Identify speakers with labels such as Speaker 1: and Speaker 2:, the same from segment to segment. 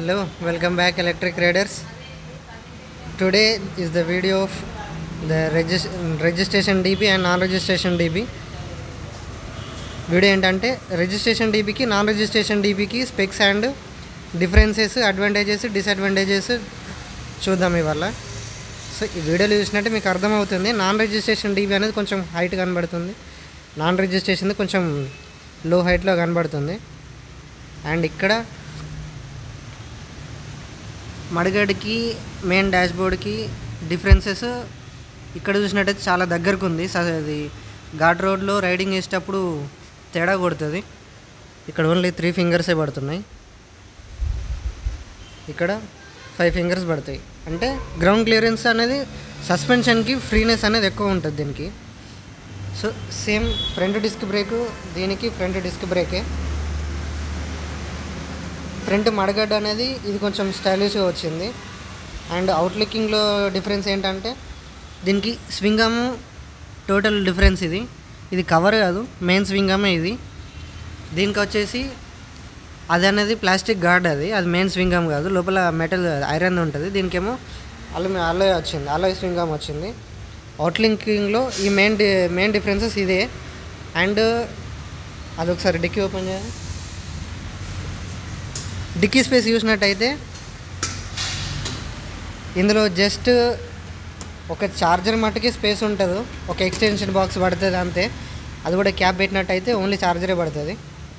Speaker 1: Hello, welcome back Electric Raiders. Today is the video of the regis- registration DB and non-registration DB. Video ఏంటంటే registration డీబీకి non registration డీబీకి specs and differences advantages disadvantages చూద్దాం ఇవాళ so ఈ వీడియోలో చూసినట్టే మీకు అర్థమవుతుంది నాన్ రిజిస్ట్రేషన్ డీబీ అనేది కొంచెం హైట్ కనబడుతుంది నాన్ రిజిస్ట్రేషన్ కొంచెం లో హైట్లో కనబడుతుంది అండ్ ఇక్కడ మడిగడికి మెయిన్ డాష్బోర్డ్కి డిఫరెన్సెస్ ఇక్కడ చూసినట్టయితే చాలా దగ్గరకు ఉంది స- అది ఘాట్ రోడ్లో రైడింగ్ చేసేటప్పుడు తేడా కొడుతుంది ఇక్కడ ఓన్లీ త్రీ ఫింగర్సే పడుతున్నాయి ఇక్కడ ఫైవ్ ఫింగర్స్ పడతాయి అంటే గ్రౌండ్ క్లియరెన్స్ అనేది సస్పెన్షన్కి ఫ్రీనెస్ అనేది ఎక్కువ ఉంటుంది దీనికి so same front disc brake దీనికి ఫ్రంట్ డిస్క్ బ్రేకే ఫ్రంట్ మడగడ్డ అనేది ఇది కొంచెం స్టైలిష్గా వచ్చింది అండ్ అవుట్లుకింగ్లో డిఫరెన్స్ ఏంటంటే దీనికి స్వింగమ్ టోటల్ డిఫరెన్స్ ఇది ఇది కవర్ కాదు మెయిన్ స్వింగమే ఇది దీనికి వచ్చేసి అది అనేది ప్లాస్టిక్ గార్డ్ అది అది మెయిన్ స్వింగమ్ కాదు లోపల మెటల్ ఐరన్ ఉంటుంది దీనికేమో అల్లు అల్లోయ్ వచ్చింది అల్లోయ్ స్వింగమ్ వచ్చింది అవుట్లింకింగ్లో ఈ మెయిన్ డి మెయిన్ డిఫరెన్సెస్ ఇదే అండ్ అదొకసారి డిక్కీ ఓపెన్ చేయాలి డిక్కీ స్పేస్ చూసినట్టయితే ఇందులో జస్ట్ ఒక చార్జర్ మట్టుకి స్పేస్ ఉంటుంది ఒక ఎక్స్టెన్షన్ బాక్స్ పడుతుంది అంతే అది కూడా క్యాప్ పెట్టినట్టయితే ఓన్లీ చార్జరే పడుతుంది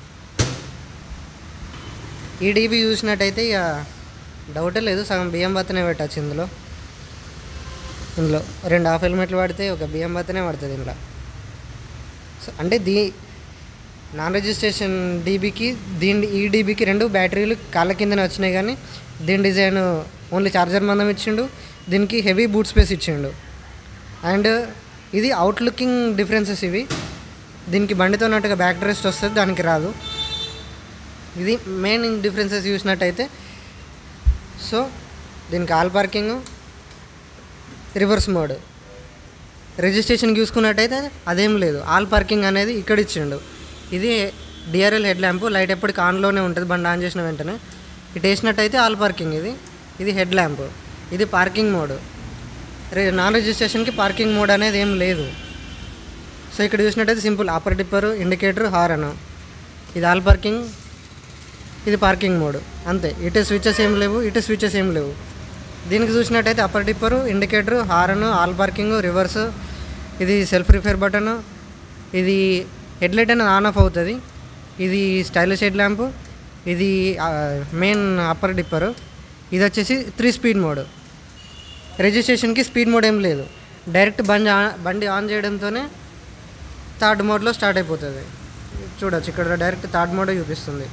Speaker 1: ఈ డీబీ చూసినట్టయితే ఇక డౌటే లేదు సగం బియ్యం బత్తనే పెట్టచ్చు ఇందులో ఇందులో రెండు హాఫ్ హెల్మెట్లు పడితే ఒక బియ్యం బత్తనే పడుతుంది ఇందులో సో అంటే దీ నాన్ రిజిస్ట్రేషన్ డీబీకి దీని ఈ డీబీకి రెండు బ్యాటరీలు కాళ్ళ కిందనే వచ్చినాయి కానీ దీని డిజైన్ ఓన్లీ చార్జర్ మందం ఇచ్చిండు దీనికి హెవీ బూట్ స్పేస్ ఇచ్చిండు అండ్ ఇది అవుట్లుకింగ్ డిఫరెన్సెస్ ఇవి దీనికి బండితో ఉన్నట్టుగా బ్యాక్ రెస్ట్ వస్తుంది దానికి రాదు ఇది మెయిన్ డిఫరెన్సెస్ చూసినట్టయితే సో దీనికి all parking reverse mode registration చూసుకున్నట్టయితే అదేం లేదు ఆల్ పార్కింగ్ అనేది ఇక్కడ ఇచ్చిండు ఇది డిఆర్ఎల్ హెడ్ ల్యాంప్ లైట్ ఎప్పటికి ఆన్లోనే ఉంటుంది బండి ఆన్ చేసిన వెంటనే ఇటు వేసినట్టయితే ఆల్ పార్కింగ్ ఇది ఇది హెడ్ ల్యాంప్ ఇది పార్కింగ్ మోడ్ రే నాన్ రిజిస్ట్రేషన్కి పార్కింగ్ మోడ్ అనేది ఏం లేదు సో ఇక్కడ చూసినట్టయితే simple upper dipper indicator horn ఇది ఆల్ పార్కింగ్ ఇది పార్కింగ్ మోడ్ అంతే ఇటు స్విచెస్ ఏం లేవు ఇటు స్విచెస్ ఏం లేవు దీనికి చూసినట్టయితే upper dipper indicator horn all parking reverse ఇది సెల్ఫ్ రిపేర్ బటన్ ఇది హెడ్లైట్ అనేది ఆన్ ఆఫ్ అవుతుంది ఇది స్టైలిష్ హెడ్ ల్యాంప్ ఇది మెయిన్ అప్పర్ డిప్పరు ఇది వచ్చేసి త్రీ స్పీడ్ మోడ్ రిజిస్ట్రేషన్కి స్పీడ్ మోడ్ ఏం లేదు డైరెక్ట్ బండి ఆన్ బండి ఆన్ చేయడంతోనే థర్డ్ మోడ్లో స్టార్ట్ అయిపోతుంది చూడొచ్చు ఇక్కడ డైరెక్ట్ థర్డ్ మోడ్ చూపిస్తుంది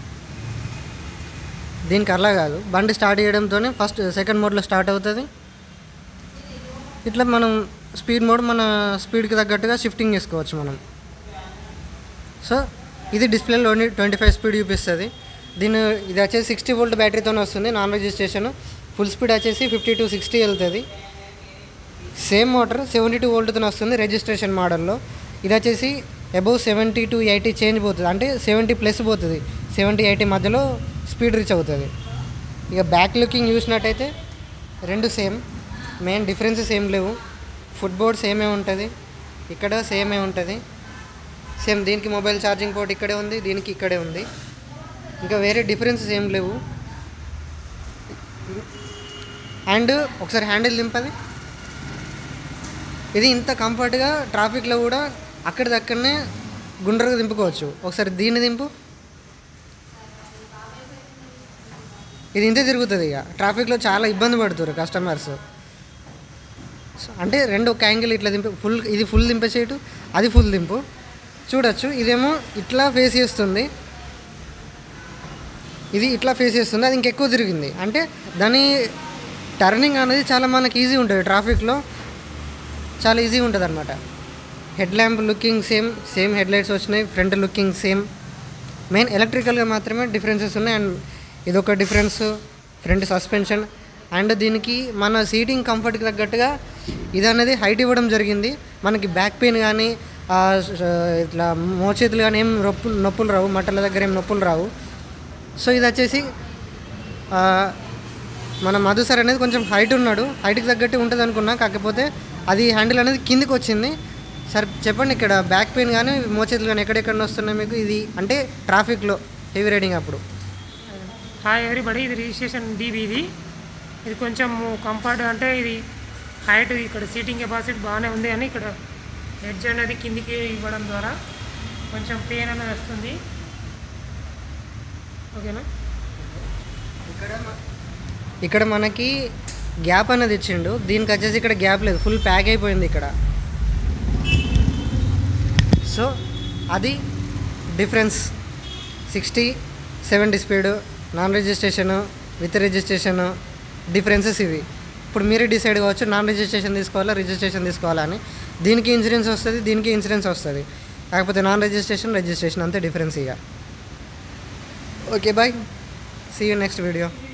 Speaker 1: దీనికి అలా కాదు బండి స్టార్ట్ చేయడంతోనే ఫస్ట్ సెకండ్ మోడ్లో స్టార్ట్ అవుతుంది ఇట్లా మనం స్పీడ్ మోడ్ మన స్పీడ్కి తగ్గట్టుగా షిఫ్టింగ్ చేసుకోవచ్చు మనం సో ఇది డిస్ప్లేలో ఓన్లీ ట్వంటీ ఫైవ్ స్పీడ్ చూపిస్తుంది దీని ఇది వచ్చేసి సిక్స్టీ వోల్ట్ బ్యాటరీతోనే వస్తుంది నాన్ రిజిస్ట్రేషన్ ఫుల్ స్పీడ్ వచ్చేసి ఫిఫ్టీ టు సిక్స్టీ వెళ్తుంది సేమ్ మోటార్ సెవెంటీ టూ వోల్ట్తో వస్తుంది రిజిస్ట్రేషన్ మోడల్లో ఇది వచ్చేసి above seventy to eighty change పోతుంది అంటే సెవెంటీ ప్లస్ పోతుంది సెవెంటీ ఎయిటీ మధ్యలో స్పీడ్ రీచ్ అవుతుంది ఇక బ్యాక్ లుకింగ్ చూసినట్టయితే రెండు సేమ్ మెయిన్ డిఫరెన్సెస్ ఏం లేవు ఫుట్బోర్డ్ సేమే ఉంటుంది ఇక్కడ సేమే ఉంటుంది సేమ్ దీనికి మొబైల్ ఛార్జింగ్ పోర్ట్ ఇక్కడే ఉంది దీనికి ఇక్కడే ఉంది ఇంకా వేరే డిఫరెన్సెస్ ఏం లేవు అండ్ ఒకసారి హ్యాండిల్ దింపది ఇది ఇంత కంఫర్ట్గా ట్రాఫిక్లో కూడా అక్కడిదక్కడనే గుండ్రగా దింపుకోవచ్చు ఒకసారి దీన్ని దింపు ఇది ఇంతే తిరుగుతుంది ఇక ట్రాఫిక్లో చాలా ఇబ్బంది పడుతారు కస్టమర్స్ సో అంటే రెండు ఒక యాంగిల్ ఇట్లా దింపు ఫుల్ ఇది ఫుల్ దింపేసేటు అది ఫుల్ దింపు చూడొచ్చు ఇదేమో ఇట్లా ఫేస్ చేస్తుంది ఇది ఇట్లా ఫేస్ చేస్తుంది అది ఇంకెక్కువ తిరిగింది అంటే దాని టర్నింగ్ అనేది చాలా మనకి ఈజీ ఉంటుంది ట్రాఫిక్లో చాలా ఈజీ ఉంటుంది అనమాట head lamp looking same same head lights వచ్చినాయి ఫ్రంట్ లుకింగ్ సేమ్ మెయిన్ ఎలక్ట్రికల్గా మాత్రమే డిఫరెన్సెస్ ఉన్నాయి అండ్ ఇదొక డిఫరెన్స్ ఫ్రంట్ సస్పెన్షన్ అండ్ దీనికి మన సీటింగ్ కంఫర్ట్కి తగ్గట్టుగా ఇది అనేది హైట్ ఇవ్వడం జరిగింది మనకి బ్యాక్ పెయిన్ కానీ ఆ, స- ఇట్లా మోచేతులు కానీ ఏం నొప్పులు నొప్పులు రావు మట్టల దగ్గర ఏం నొప్పులు రావు సో ఇది వచ్చేసి ఆ, మన మధు సార్ అనేది కొంచెం హైట్ ఉన్నాడు హైట్కి తగ్గట్టు ఉంటుంది అనుకున్నా కాకపోతే అది హ్యాండిల్ అనేది కిందికి వచ్చింది సార్ చెప్పండి ఇక్కడ బ్యాక్ పెయిన్ కానీ మోచేతులు కానీ ఎక్కడెక్కడ వస్తున్నాయి మీకు ఇది అంటే ట్రాఫిక్లో హెవీ రైడింగ్ అప్పుడు
Speaker 2: హాయ్ ఎవ్రీబడి ఇది రిజిస్ట్రేషన్ డీబీ ఇది ఇది కొంచెం కంఫర్ట్ అంటే ఇది హైట్ ఇక్కడ సీటింగ్ కెపాసిటీ బాగానే ఉంది అని ఇక్కడ హెడ్జ్ అనేది కిందికి ఇవ్వడం ద్వారా కొంచెం పెయిన్ అనేది వస్తుంది ఓకేనా
Speaker 1: ఇక్కడ మనకి గ్యాప్ అనేది ఇచ్చిండు దీనికి వచ్చేసి ఇక్కడ గ్యాప్ లేదు ఫుల్ ప్యాక్ అయిపోయింది ఇక్కడ సో అది difference sixty seventy speed non registration with registration differences ఇవి ఇప్పుడు మీరే డిసైడ్ కావచ్చు నాన్ రిజిస్ట్రేషన్ తీసుకోవాలా రిజిస్ట్రేషన్ తీసుకోవాలా అని దీనికి ఇన్సూరెన్స్ వస్తుంది దీనికి ఇన్సూరెన్స్ వస్తుంది కాకపోతే నాన్ రిజిస్ట్రేషన్ రిజిస్ట్రేషన్ అంతే డిఫరెన్స్ ఇక okay bye see you next video